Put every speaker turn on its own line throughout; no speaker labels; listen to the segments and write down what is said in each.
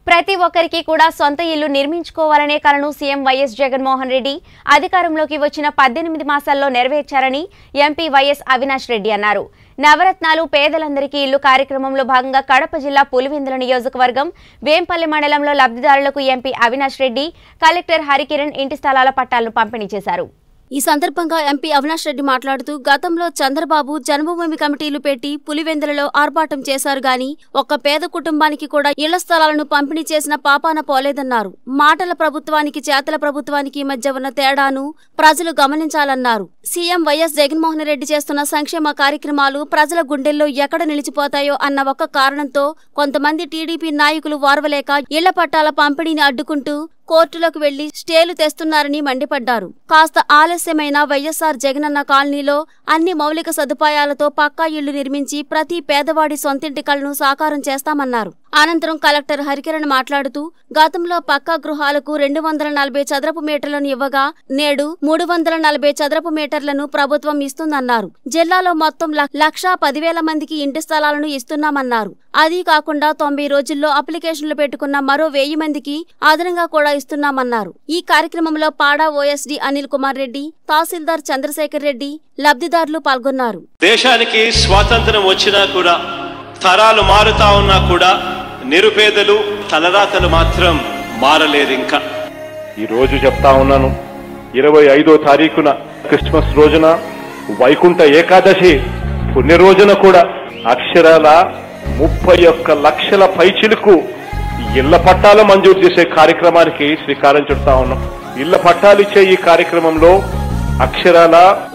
ప్రతి ఒక్కరికి కూడా సొంత ఇల్లు నిర్మించుకోవాలనే కలను సీఎం వైఎస్ జగన్మోహన్ రెడ్డి అధికారంలోకి వచ్చిన పద్దెనిమిది మాసాల్లో నెరవేర్చారని ఎంపీ వైఎస్ అవినాష్ రెడ్డి అన్నారు నవరత్నాలు పేదలందరికీ ఇల్లు కార్యక్రమంలో భాగంగా కడప జిల్లా పులివెందుల నియోజకవర్గం వేంపల్లి మండలంలో లబ్ధిదారులకు ఎంపీ అవినాష్ రెడ్డి కలెక్టర్ హరికిరణ్ ఇంటి స్థలాల పట్టాలను పంపిణీ చేశారు
ఈ సందర్భంగా ఎంపీ అవినాష్ రెడ్డి మాట్లాడుతూ గతంలో చంద్రబాబు జన్మభూమి కమిటీలు పెట్టి పులివెందులలో ఆర్భాటం చేశారు గాని ఒక్క పేద కుటుంబానికి కూడా ఇళ్ల స్థలాలను పంపిణీ చేసిన పాపాన పోలేదన్నారు మాటల ప్రభుత్వానికి చేతల ప్రభుత్వానికి మధ్య ఉన్న తేడాను ప్రజలు గమనించాలన్నారు సీఎం వైఎస్ జగన్మోహన్ రెడ్డి చేస్తున్న సంక్షేమ కార్యక్రమాలు ప్రజల గుండెల్లో ఎక్కడ నిలిచిపోతాయో అన్న ఒక్క కారణంతో కొంతమంది టీడీపీ నాయకులు వారవలేక ఇళ్ల పట్టాల పంపిణీని అడ్డుకుంటూ కోర్టులకు వెళ్లి స్టేలు తెస్తున్నారని మండిపడ్డారు కాస్త ఆలస్యమైన వైఎస్ఆర్ జగనన్న కాలనీలో అన్ని మౌలిక సదుపాయాలతో పక్కా ఇళ్లు నిర్మించి ప్రతి పేదవాడి సొంతింటి కలను సాకారం చేస్తామన్నారు అనంతరం కలెక్టర్ హరికిరణ్ మాట్లాడుతూ గతంలో పక్కా గృహాలకు రెండు వందల నలభై చదరపు మీటర్లను ఇవ్వగా నేడు మూడు వందల నలభై చదరపు మీటర్లను ప్రభుత్వం ఇస్తుందన్నారు జిల్లాలో మొత్తం ల- లక్షా పదివేల మందికి ఇంటి స్థలాలను ఇస్తున్నామన్నారు అది కాకుండా తొంభై రోజుల్లో అప్లికేషన్లు పెట్టుకున్న మరో వెయ్యి మందికి అదనంగా కూడా ఇస్తున్నామన్నారు ఈ కార్యక్రమంలో పాడా ఓఎస్డీ అనిల్ కుమార్ రెడ్డి తహసీల్దార్ చంద్రశేఖర్ రెడ్డి లబ్ధిదారులు పాల్గొన్నారు
దేశానికి స్వాతంత్రం వచ్చినా కూడా తరాలు మారుతా ఉన్నా కూడా నిరుపేదలు తలరాతలు మాత్రం మారలేదు ఇంకా
ఈ రోజు చెప్తా ఉన్నాను ఇరవై ఐదో తారీఖున క్రిస్మస్ రోజున వైకుంఠ ఏకాదశి పుణ్య రోజున కూడా అక్షరాల ముప్పై ఒక్క లక్షల పైచిలకు ఇళ్ల పట్టాలు మంజూరు చేసే కార్యక్రమానికి శ్రీకారం చుడతా ఉన్నాం ఇళ్ల పట్టాలు ఇచ్చే ఈ కార్యక్రమంలో అక్షరాల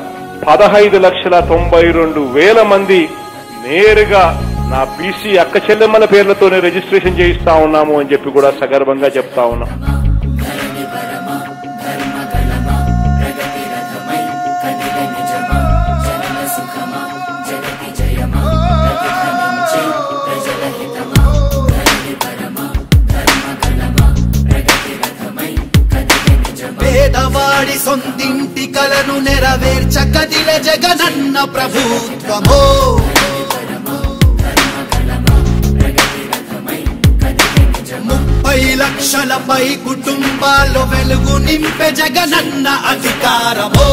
పదహైదు లక్షల తొంభై రెండు వేల మంది నేరుగా నా బీసీ అక్క చెల్లెమ్మల పేర్లతోనే రిజిస్ట్రేషన్ చేయిస్తా ఉన్నాము అని చెప్పి కూడా సగర్వంగా చెప్తా ఉన్నాం
పేదవాడి సొంతింటి కలను నెరవేర్చ కదిల జగనన్న ప్రభుత్వమో ముప్పై లక్షలపై కుటుంబాల్లో వెలుగు నింపే జగనన్న అధికారమో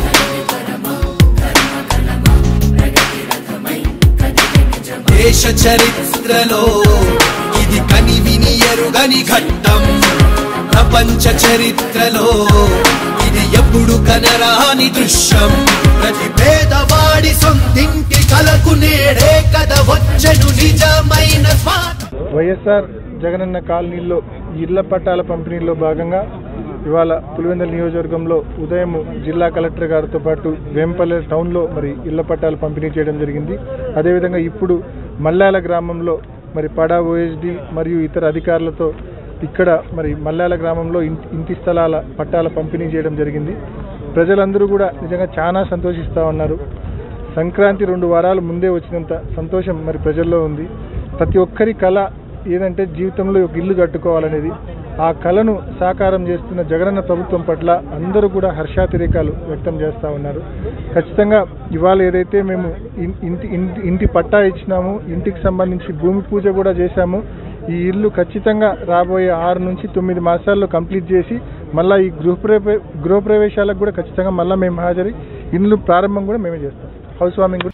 దేశ చరిత్రలో ఇది కని విని ఎరుగని ఘట్టం ప్రపంచ చరిత్రలో ఇది ఎప్పుడు కనరాని దృశ్యం ప్రతి పేదవాడి సొంతింటి కలకు నేడే కథ వచ్చెను నిజమైన స్వాతంత్రం
వైఎస్ఆర్ జగనన్న కాలనీలో ఇళ్ల పట్టాల పంపిణీలో భాగంగా ఇవాళ పులివెందుల నియోజకవర్గంలో ఉదయం జిల్లా కలెక్టర్ గారితో పాటు వేంపల్లె టౌన్లో మరి ఇళ్ల పట్టాలు పంపిణీ చేయడం జరిగింది అదేవిధంగా ఇప్పుడు మల్లాల గ్రామంలో మరి పడా ఓఎస్డి మరియు ఇతర అధికారులతో ఇక్కడ మరి మల్లాల గ్రామంలో ఇంటి ఇంటి స్థలాల పట్టాల పంపిణీ చేయడం జరిగింది ప్రజలందరూ కూడా నిజంగా చాలా సంతోషిస్తూ ఉన్నారు సంక్రాంతి రెండు వారాలు ముందే వచ్చినంత సంతోషం మరి ప్రజల్లో ఉంది ప్రతి ఒక్కరి కళ ఏదంటే జీవితంలో ఒక ఇల్లు కట్టుకోవాలనేది ఆ కళను సాకారం చేస్తున్న జగనన్న ప్రభుత్వం పట్ల అందరూ కూడా హర్షాతిరేకాలు వ్యక్తం చేస్తూ ఉన్నారు ఖచ్చితంగా ఇవాళ ఏదైతే మేము ఇన్- ఇంటి ఇంటి ఇంటి పట్టా ఇచ్చినాము ఇంటికి సంబంధించి భూమి పూజ కూడా చేశాము ఈ ఇల్లు ఖచ్చితంగా రాబోయే ఆరు నుంచి తొమ్మిది మాసాల్లో కంప్లీట్ చేసి మళ్ళీ ఈ గృహప్రవే గృహప్రవేశాలకు కూడా ఖచ్చితంగా మళ్ళీ మేము హాజరై ఇల్లు ప్రారంభం కూడా మేమే చేస్తాం హౌస్ వార్మింగ్ కూడా